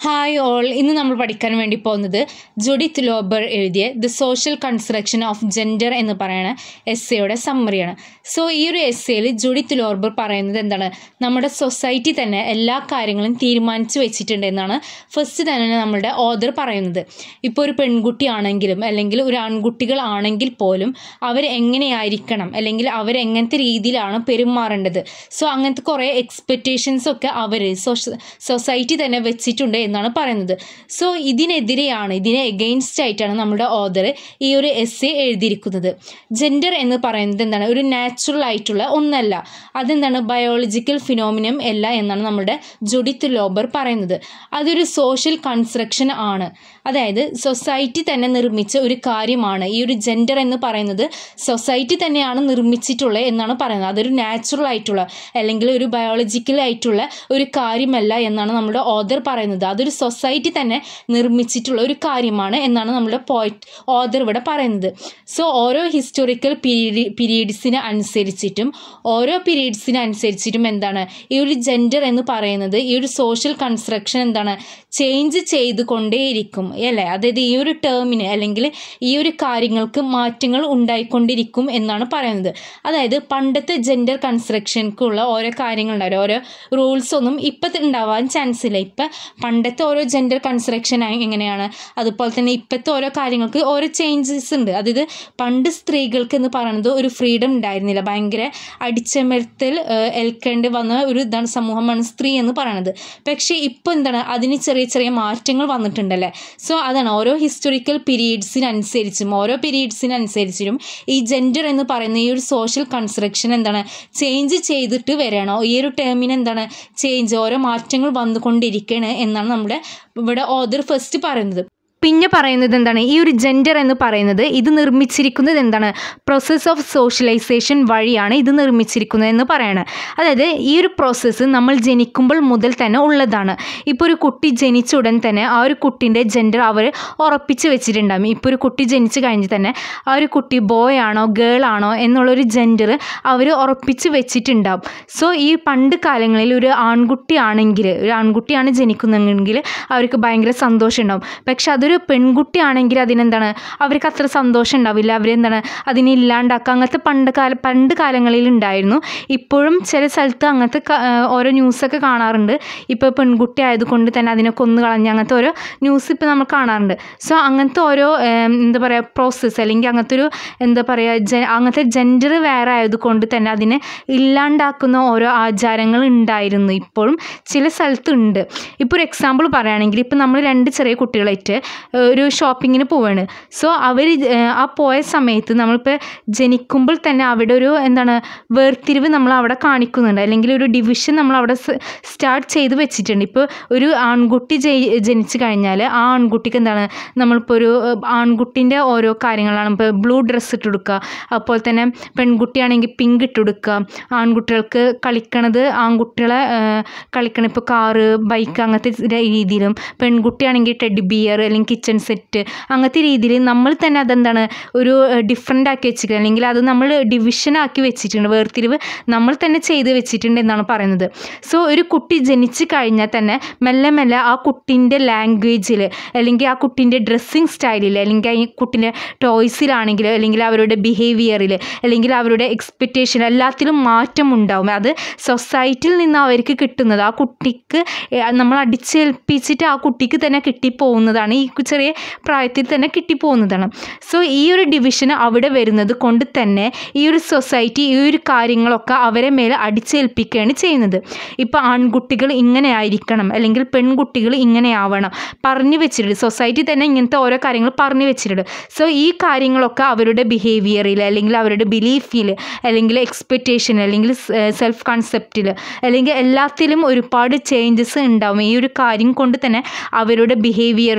hi all ഇന്ന് നമ്മൾ പഠിക്കാൻ വേണ്ടി പോകുന്നത് ജുഡിത്ത് ലോബർ എഴുതിയ the social construction of gender എന്ന് പറയുന്ന എസ്സയുടെ സമ്മറിയാണ് സോ ഈ ഒരു എസ്സയിൽ ജുഡിത്ത് ലോബർ പറയുന്നത് എന്താണ് നമ്മുടെ സൊസൈറ്റി തന്നെ എല്ലാ കാര്യങ്ങളും തീരുമാനിച്ചു വെച്ചിട്ടുണ്ട് എന്നാണ് ഫസ്റ്റ് തന്നെ നമ്മളുടെ ഓദർ പറയുന്നത് ഇപ്പോൾ ഒരു പെൺകുട്ടിയാണെങ്കിലും അല്ലെങ്കിൽ ഒരു ആൺകുട്ടികളാണെങ്കിൽ പോലും അവർ എങ്ങനെയായിരിക്കണം അല്ലെങ്കിൽ അവർ എങ്ങനത്തെ രീതിയിലാണ് പെരുമാറേണ്ടത് സോ അങ്ങനത്തെ കുറേ എക്സ്പെക്റ്റേഷൻസ് ഒക്കെ അവർ സൊസൈറ്റി തന്നെ വെച്ചിട്ടുണ്ട് എന്നാണ് പറയുന്നത് സോ ഇതിനെതിരെയാണ് ഇതിനെ എഗെയിൻസ്റ്റ് ആയിട്ടാണ് നമ്മുടെ ഓദർ ഈ ഒരു എസ് എ എഴുതിയിരിക്കുന്നത് ജെൻഡർ എന്ന് പറയുന്നത് എന്താണ് ഒരു നാച്ചുറൽ ആയിട്ടുള്ള ഒന്നല്ല അതെന്താണ് ബയോളജിക്കൽ ഫിനോമിനം അല്ല എന്നാണ് നമ്മുടെ ജുഡിത്ത് ലോബർ പറയുന്നത് അതൊരു സോഷ്യൽ കൺസ്ട്രക്ഷൻ ആണ് അതായത് സൊസൈറ്റി തന്നെ നിർമ്മിച്ച ഒരു കാര്യമാണ് ഈ ഒരു ജെൻഡർ എന്ന് പറയുന്നത് സൊസൈറ്റി തന്നെയാണ് നിർമ്മിച്ചിട്ടുള്ളത് എന്നാണ് പറയുന്നത് അതൊരു നാച്ചുറൽ ആയിട്ടുള്ള അല്ലെങ്കിൽ ഒരു ബയോളജിക്കൽ ആയിട്ടുള്ള ഒരു കാര്യമല്ല എന്നാണ് നമ്മുടെ ഓദർ പറയുന്നത് അതൊരു സൊസൈറ്റി തന്നെ നിർമ്മിച്ചിട്ടുള്ള ഒരു കാര്യമാണ് എന്നാണ് നമ്മുടെ പോയിറ്റ് ഓദർ ഇവിടെ പറയുന്നത് സോ ഓരോ ഹിസ്റ്റോറിക്കൽ പീരീഡ് പീരീഡ്സിന് അനുസരിച്ചിട്ടും ഓരോ പീരീഡ്സിന് അനുസരിച്ചിട്ടും എന്താണ് ഈ ഒരു ജെൻഡർ എന്ന് പറയുന്നത് ഈ ഒരു സോഷ്യൽ കൺസ്ട്രക്ഷൻ എന്താണ് ചേഞ്ച് ചെയ്തുകൊണ്ടേയിരിക്കും അല്ലേ അതായത് ഈ ഒരു ടേമിന് അല്ലെങ്കിൽ ഈ ഒരു കാര്യങ്ങൾക്ക് മാറ്റങ്ങൾ ഉണ്ടായിക്കൊണ്ടിരിക്കും എന്നാണ് പറയുന്നത് അതായത് പണ്ടത്തെ ജെൻഡർ കൺസ്ട്രക്ഷൻക്കുള്ള ഓരോ കാര്യങ്ങളുണ്ടാവും ഓരോ റൂൾസ് ഒന്നും ഇപ്പം ഉണ്ടാവാൻ ചാൻസ് ഇല്ല ഇപ്പം പണ്ടത്തെ ഓരോ ജെൻഡർ കൺസ്ട്രക്ഷൻ എങ്ങനെയാണ് അതുപോലെ തന്നെ ഇപ്പോഴത്തെ ഓരോ കാര്യങ്ങൾക്ക് ഓരോ ചേഞ്ചസ് ഉണ്ട് അതായത് പണ്ട് സ്ത്രീകൾക്ക് എന്ന് പറയുന്നത് ഒരു ഫ്രീഡം ഉണ്ടായിരുന്നില്ല ഭയങ്കര അടിച്ചമർത്തൽ ഏൽക്കേണ്ടി വന്ന ഒരു ഇതാണ് സമൂഹമാണ് സ്ത്രീ എന്ന് പറയുന്നത് പക്ഷേ ഇപ്പോൾ എന്താണ് അതിന് ചെറിയ ചെറിയ മാറ്റങ്ങൾ വന്നിട്ടുണ്ടല്ലേ സോ അതാണ് ഓരോ ഹിസ്റ്റോറിക്കൽ പീരീഡ്സിനനുസരിച്ചും ഓരോ പീരീഡ്സിനനുസരിച്ചും ഈ ജെൻഡർ എന്ന് പറയുന്ന ഈ ഒരു സോഷ്യൽ കൺസ്ട്രക്ഷൻ എന്താണ് ചേഞ്ച് ചെയ്തിട്ട് വരണോ ഈ ഒരു ടേമിന് എന്താണ് ചേഞ്ച് ഓരോ മാറ്റങ്ങൾ വന്നുകൊണ്ടിരിക്കുകയാണ് എന്നാണ് നമ്മുടെ ഇവിടെ ഓദർ ഫസ്റ്റ് പറയുന്നത് പിന്നെ പറയുന്നത് എന്താണ് ഈ ഒരു ജെൻഡർ എന്ന് പറയുന്നത് ഇത് നിർമ്മിച്ചിരിക്കുന്നത് എന്താണ് പ്രോസസ്സ് ഓഫ് സോഷ്യലൈസേഷൻ വഴിയാണ് ഇത് നിർമ്മിച്ചിരിക്കുന്നത് എന്ന് പറയണത് അതായത് ഈ ഒരു പ്രോസസ്സ് നമ്മൾ ജനിക്കുമ്പോൾ മുതൽ തന്നെ ഉള്ളതാണ് ഇപ്പോൾ ഒരു കുട്ടി ജനിച്ച ഉടൻ തന്നെ ആ ഒരു കുട്ടീൻ്റെ ജെൻഡർ അവർ ഉറപ്പിച്ച് വെച്ചിട്ടുണ്ടാകും ഇപ്പോൾ ഒരു കുട്ടി ജനിച്ച് കഴിഞ്ഞ് തന്നെ ആ ഒരു കുട്ടി ബോയ് ആണോ ഗേൾ ആണോ എന്നുള്ളൊരു ജെൻഡർ അവർ ഉറപ്പിച്ച് വെച്ചിട്ടുണ്ടാവും സോ ഈ പണ്ട് കാലങ്ങളിൽ ഒരു ആൺകുട്ടിയാണെങ്കിൽ ഒരു ആൺകുട്ടിയാണ് ജനിക്കുന്നതെങ്കിൽ അവർക്ക് ഭയങ്കര സന്തോഷം ഉണ്ടാവും പക്ഷെ അതൊരു പെൺകുട്ടിയാണെങ്കിൽ അതിനെന്താണ് അവർക്ക് അത്ര സന്തോഷം ഉണ്ടാവില്ല അവരെന്താണ് അതിനെ ഇല്ലാണ്ടാക്കുക അങ്ങനത്തെ പണ്ട് കാല പണ്ട് കാലങ്ങളിൽ ഉണ്ടായിരുന്നു ഇപ്പോഴും ചില സ്ഥലത്ത് അങ്ങനത്തെ ഓരോ ന്യൂസൊക്കെ കാണാറുണ്ട് ഇപ്പോൾ പെൺകുട്ടി ആയതുകൊണ്ട് തന്നെ അതിനെ കൊന്നു കളഞ്ഞ് അങ്ങനത്തെ ഓരോ ന്യൂസ് ഇപ്പോൾ നമ്മൾ കാണാറുണ്ട് സോ അങ്ങനത്തെ ഓരോ എന്താ പറയുക പ്രോസസ്സ് അല്ലെങ്കിൽ അങ്ങനത്തെ ഒരു എന്താ പറയുക ജ അങ്ങനത്തെ ജെൻഡർ വേറെ ആയതുകൊണ്ട് തന്നെ അതിനെ ഇല്ലാണ്ടാക്കുന്ന ഓരോ ആചാരങ്ങൾ ഉണ്ടായിരുന്നു ഇപ്പോഴും ചില സ്ഥലത്തുണ്ട് ഇപ്പോൾ ഒരു എക്സാമ്പിൾ പറയുകയാണെങ്കിൽ ഇപ്പോൾ നമ്മൾ രണ്ട് ചെറിയ കുട്ടികളായിട്ട് ഒരു ഷോപ്പിങ്ങിന് പോവാണ് സോ അവർ ആ പോയ സമയത്ത് നമ്മളിപ്പോൾ ജനിക്കുമ്പോൾ തന്നെ അവിടെ ഒരു എന്താണ് വേർതിരിവ് നമ്മൾ അവിടെ കാണിക്കുന്നുണ്ട് അല്ലെങ്കിൽ ഒരു ഡിവിഷൻ നമ്മൾ അവിടെ സ്റ്റാർട്ട് ചെയ്ത് വെച്ചിട്ടുണ്ട് ഇപ്പോൾ ഒരു ആൺകുട്ടി ജനിച്ചു കഴിഞ്ഞാൽ ആ ആൺകുട്ടിക്ക് എന്താണ് നമ്മളിപ്പോൾ ഒരു ആൺകുട്ടീൻ്റെ ഓരോ കാര്യങ്ങളാണ് ഇപ്പോൾ ബ്ലൂ ഡ്രസ്സ് ഇട്ട് കൊടുക്കുക അതുപോലെ തന്നെ പെൺകുട്ടിയാണെങ്കിൽ പിങ്ക് ഇട്ട് കൊടുക്കുക ആൺകുട്ടികൾക്ക് കളിക്കണത് ആൺകുട്ടികളെ കളിക്കണം ഇപ്പോൾ കാറ് ബൈക്ക് അങ്ങനത്തെ രീതിയിലും പെൺകുട്ടിയാണെങ്കിൽ ടെഡി ബിയർ അല്ലെങ്കിൽ കിച്ചൺ സെറ്റ് അങ്ങനത്തെ രീതിയിൽ നമ്മൾ തന്നെ അതെന്താണ് ഒരു ഡിഫറെൻ്റ് ആക്കി വെച്ചിട്ടുണ്ട് അല്ലെങ്കിൽ അത് നമ്മൾ ഡിവിഷൻ ആക്കി വെച്ചിട്ടുണ്ട് വേർതിരിവ് നമ്മൾ തന്നെ ചെയ്ത് വെച്ചിട്ടുണ്ട് എന്നാണ് പറയുന്നത് സോ ഒരു കുട്ടി ജനിച്ചു കഴിഞ്ഞാൽ തന്നെ മെല്ലെ മെല്ലെ ആ കുട്ടീൻ്റെ ലാംഗ്വേജിൽ അല്ലെങ്കിൽ ആ കുട്ടീൻ്റെ ഡ്രസ്സിങ് സ്റ്റൈലിൽ അല്ലെങ്കിൽ ഈ കുട്ടീൻ്റെ ടോയ്സിലാണെങ്കിൽ അല്ലെങ്കിൽ അവരുടെ ബിഹേവിയറിൽ അല്ലെങ്കിൽ അവരുടെ എക്സ്പെക്റ്റേഷൻ എല്ലാത്തിലും മാറ്റം ഉണ്ടാവും അത് സൊസൈറ്റിയിൽ നിന്ന് അവർക്ക് കിട്ടുന്നത് ആ കുട്ടിക്ക് നമ്മൾ അടിച്ചേൽപ്പിച്ചിട്ട് ആ കുട്ടിക്ക് തന്നെ കിട്ടിപ്പോകുന്നതാണ് ഈ ചെറിയ പ്രായത്തിൽ തന്നെ കിട്ടിപ്പോകുന്നതാണ് സോ ഈ ഒരു ഡിവിഷൻ അവിടെ വരുന്നത് കൊണ്ട് തന്നെ ഈ ഒരു സൊസൈറ്റി ഈ ഒരു കാര്യങ്ങളൊക്കെ അവരെ മേലെ അടിച്ചേൽപ്പിക്കുകയാണ് ചെയ്യുന്നത് ഇപ്പോൾ ആൺകുട്ടികൾ ഇങ്ങനെ ആയിരിക്കണം അല്ലെങ്കിൽ പെൺകുട്ടികൾ ഇങ്ങനെ ആവണം പറഞ്ഞു വെച്ചിട്ടുണ്ട് സൊസൈറ്റി തന്നെ ഇങ്ങനത്തെ ഓരോ കാര്യങ്ങൾ പറഞ്ഞു വെച്ചിട്ടുണ്ട് സോ ഈ കാര്യങ്ങളൊക്കെ അവരുടെ ബിഹേവിയറിൽ അല്ലെങ്കിൽ അവരുടെ ബിലീഫിൽ അല്ലെങ്കിൽ എക്സ്പെക്റ്റേഷൻ അല്ലെങ്കിൽ സെൽഫ് കൺസെപ്റ്റിൽ അല്ലെങ്കിൽ എല്ലാത്തിലും ഒരുപാട് ചേഞ്ചസ് ഉണ്ടാവും ഈ ഒരു കാര്യം കൊണ്ട് തന്നെ അവരുടെ ബിഹേവിയറിൽ സംസാരം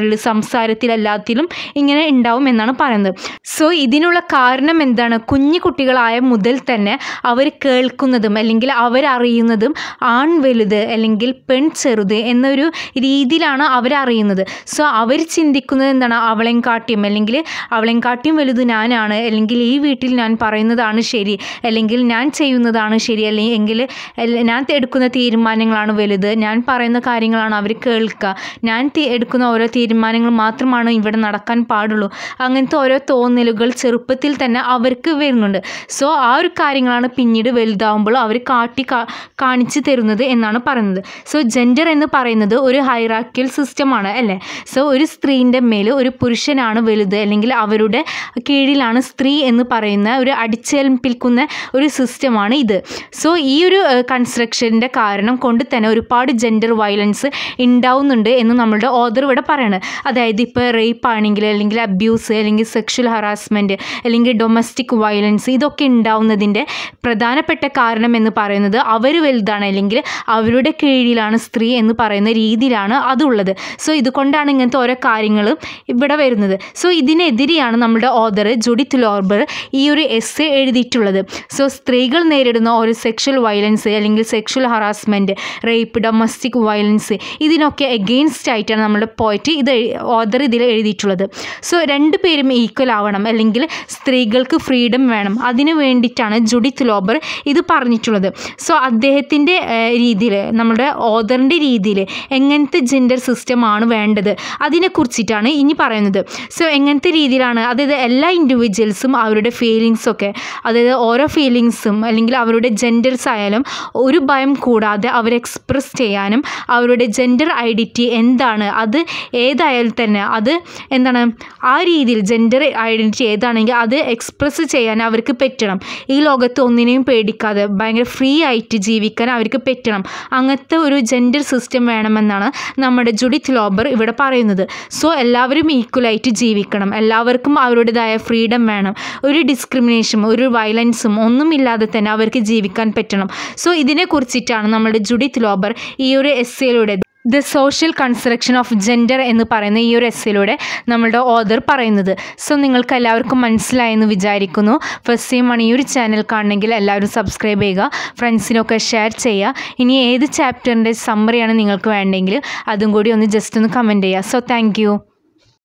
സംസാരത്തിൽ എല്ലാത്തിലും ഇങ്ങനെ ഉണ്ടാവും എന്നാണ് പറയുന്നത് സോ ഇതിനുള്ള കാരണം എന്താണ് കുഞ്ഞു കുട്ടികളായ മുതൽ തന്നെ അവർ കേൾക്കുന്നതും അല്ലെങ്കിൽ അവരറിയുന്നതും ആൺ വലുത് അല്ലെങ്കിൽ പെൺ ചെറുത് എന്നൊരു രീതിയിലാണ് അവരറിയുന്നത് സോ അവർ ചിന്തിക്കുന്നത് എന്താണ് അവളെയും കാട്ടിയും അല്ലെങ്കിൽ അവളെയും കാട്ടിയും വലുത് ഞാനാണ് അല്ലെങ്കിൽ ഈ വീട്ടിൽ ഞാൻ പറയുന്നതാണ് ശരി അല്ലെങ്കിൽ ഞാൻ ചെയ്യുന്നതാണ് ശരി അല്ലെങ്കിൽ അല്ല- ഞാൻ എടുക്കുന്ന തീരുമാനങ്ങളാണ് വലുത് ഞാൻ പറയുന്ന കാര്യങ്ങളാണ് അവർ കേൾക്കുക ഞാൻ തി- എടുക്കുന്ന ഓരോ തീരുമാനങ്ങൾ മാത്രമാണ് ഇവിടെ നടക്കാൻ പാടുള്ളൂ അങ്ങനത്തെ ഓരോ തോന്നലുകൾ ചെറുപ്പത്തിൽ തന്നെ അവർക്ക് വരുന്നുണ്ട് സോ ആ ഒരു കാര്യങ്ങളാണ് പിന്നീട് വലുതാവുമ്പോൾ അവർ കാട്ടി കാ- കാണിച്ചു തരുന്നത് എന്നാണ് പറയുന്നത് സോ ജെൻഡർ എന്ന് പറയുന്നത് ഒരു ഹൈറാക്കിയൽ സിസ്റ്റമാണ് അല്ലേ സോ ഒരു സ്ത്രീൻ്റെ മേൽ ഒരു പുരുഷനാണ് വലുത് അല്ലെങ്കിൽ അവരുടെ കീഴിലാണ് സ്ത്രീ എന്ന് പറയുന്ന ഒരു അടിച്ചേൽപ്പിക്കുന്ന ഒരു സിസ്റ്റമാണ് ഇത് സോ ഈ ഒരു കൺസ്ട്രക്ഷൻ്റെ കാരണം കൊണ്ട് തന്നെ ഒരുപാട് ജെൻഡർ വയലൻസ് ഉണ്ടാവുന്നുണ്ട് എന്ന് നമ്മളുടെ ഓദർ ഇവിടെ പറയണത് അതായത് ഇപ്പോൾ റേപ്പ് ആണെങ്കിൽ അല്ലെങ്കിൽ അബ്യൂസ് അല്ലെങ്കിൽ സെക്ഷൽ ഹറാസ്മെൻറ്റ് അല്ലെങ്കിൽ ഡൊമസ്റ്റിക് വയലൻസ് ഇതൊക്കെ ഉണ്ടാവുന്നതിൻ്റെ പ്രധാനപ്പെട്ട കാരണം എന്ന് പറയുന്നത് അവർ വലുതാണ് അല്ലെങ്കിൽ അവരുടെ കീഴിലാണ് സ്ത്രീ എന്ന് പറയുന്ന രീതിയിലാണ് അതുള്ളത് സോ ഇതുകൊണ്ടാണ് ഇങ്ങനത്തെ ഓരോ കാര്യങ്ങളും ഇവിടെ വരുന്നത് സോ ഇതിനെതിരെയാണ് നമ്മുടെ ഓദർ ജുഡിത്ത് ലോർബർ ഈ ഒരു എസ് എഴുതിയിട്ടുള്ളത് സോ സ്ത്രീകൾ നേരിടുന്ന ഒരു സെക്ഷൽ വയലൻസ് അല്ലെങ്കിൽ sexual harassment rape domestic violence ഇതിനൊക്കെ എഗെയിൻസ്റ്റ് ആയിട്ടാണ് നമ്മുടെ പോയിട്ട് ഇത് ഓദർ ഇതിൽ എഴുതിയിട്ടുള്ളത് സോ രണ്ട് പേരും ഈക്വൽ ആവണം അല്ലെങ്കിൽ സ്ത്രീകൾക്ക് ഫ്രീഡം വേണം അതിനു വേണ്ടിയിട്ടാണ് ജുഡിത്ത് ലോബർ ഇത് പറഞ്ഞിട്ടുള്ളത് സോ അദ്ദേഹത്തിൻ്റെ രീതിയിൽ നമ്മുടെ ഓദറിൻ്റെ രീതിയിൽ എങ്ങനത്തെ ജെൻഡർ സിസ്റ്റമാണ് വേണ്ടത് അതിനെക്കുറിച്ചിട്ടാണ് ഇനി പറയുന്നത് സോ എങ്ങനത്തെ രീതിയിലാണ് അതായത് എല്ലാ ഇൻഡിവിജ്വൽസും അവരുടെ ഫീലിങ്സൊക്കെ അതായത് ഓരോ ഫീലിങ്സും അല്ലെങ്കിൽ അവരുടെ ജെൻഡേഴ്സ് ആയാലും ഒരു ഭയം കൂടാതെ അവർ എക്സ്പ്രസ് ചെയ്യാനും അവരുടെ ജെൻഡർ ഐഡൻറ്റിറ്റി എന്താണ് അത് ഏതായാലും തന്നെ അത് എന്താണ് ആ രീതിയിൽ ജെൻഡർ ഐഡൻറ്റിറ്റി ഏതാണെങ്കിൽ അത് എക്സ്പ്രസ് ചെയ്യാൻ അവർക്ക് പറ്റണം ഈ ലോകത്ത് ഒന്നിനെയും പേടിക്കാതെ ഭയങ്കര ഫ്രീ ആയിട്ട് ജീവിക്കാൻ അവർക്ക് പറ്റണം അങ്ങനത്തെ ഒരു ജെൻഡർ സിസ്റ്റം വേണമെന്നാണ് നമ്മുടെ ജുഡിത്ത് ലോബർ ഇവിടെ പറയുന്നത് സോ എല്ലാവരും ഈക്വലായിട്ട് ജീവിക്കണം എല്ലാവർക്കും അവരുടേതായ ഫ്രീഡം വേണം ഒരു ഡിസ്ക്രിമിനേഷനും ഒരു വയലൻസും ഒന്നുമില്ലാതെ തന്നെ അവർക്ക് ജീവിക്കാൻ പറ്റണം സോ ഇതിനെക്കുറിച്ചിട്ടാണ് നമ്മുടെ ജുഡിത്ത് ലോബർ ഈ ഒരു എസ്സേയിലൂടെ the social construction of gender എന്ന് പറയുന്ന ഈ ഒരു എസ്സിലൂടെ നമ്മളുടെ ഓദർ പറയുന്നത് സോ നിങ്ങൾക്ക് എല്ലാവർക്കും മനസ്സിലായെന്ന് വിചാരിക്കുന്നു ഫസ്റ്റ് ടൈമാണ് ഈ ഒരു ചാനൽ കാണണമെങ്കിൽ എല്ലാവരും സബ്സ്ക്രൈബ് ചെയ്യുക ഫ്രണ്ട്സിനൊക്കെ ഷെയർ ചെയ്യുക ഇനി ഏത് ചാപ്റ്ററിൻ്റെ സമ്മറിയാണ് നിങ്ങൾക്ക് വേണ്ടെങ്കിൽ അതും കൂടി ഒന്ന് ജസ്റ്റ് ഒന്ന് കമൻറ്റ് ചെയ്യുക സോ താങ്ക്